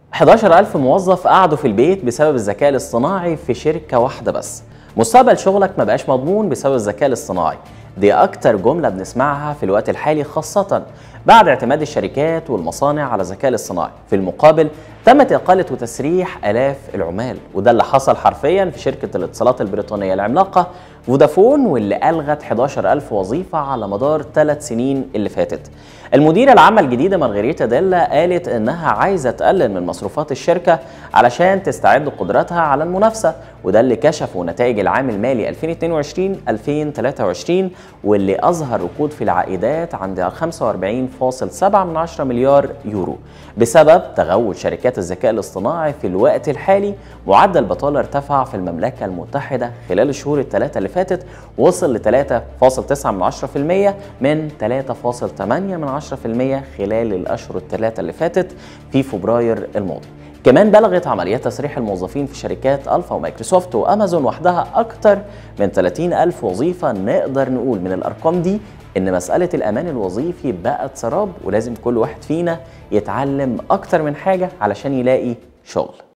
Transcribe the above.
11000 موظف قعدوا في البيت بسبب الذكاء الاصطناعي في شركة واحدة بس مستقبل شغلك ما بقاش مضمون بسبب الذكاء الاصطناعي دي أكتر جملة بنسمعها في الوقت الحالي خاصة بعد اعتماد الشركات والمصانع على الذكاء الاصطناعي في المقابل تمت إقالة وتسريح آلاف العمال وده اللي حصل حرفيا في شركة الاتصالات البريطانية العملاقة فودافون واللي ألغت 11000 وظيفة على مدار ثلاث سنين اللي فاتت المديرة العامة الجديدة مارغريتا ديلا قالت إنها عايزة تقلل من مصروفات الشركة علشان تستعد قدرتها على المنافسة وده اللي كشفه نتائج العام المالي 2022-2023 واللي أظهر ركود في العائدات عند 45.7 مليار يورو بسبب تغول شركات الذكاء الاصطناعي في الوقت الحالي معدل البطالة ارتفع في المملكة المتحدة خلال الشهور الثلاثة اللي فاتت وصل ل 3.9 من 3.8 خلال الأشهر الثلاثة اللي فاتت في فبراير الماضي كمان بلغت عمليات تسريح الموظفين في شركات ألفا ومايكروسوفت وأمازون وحدها أكثر من 30 ألف وظيفة نقدر نقول من الأرقام دي إن مسألة الأمان الوظيفي بقت سراب ولازم كل واحد فينا يتعلم أكتر من حاجة علشان يلاقي شغل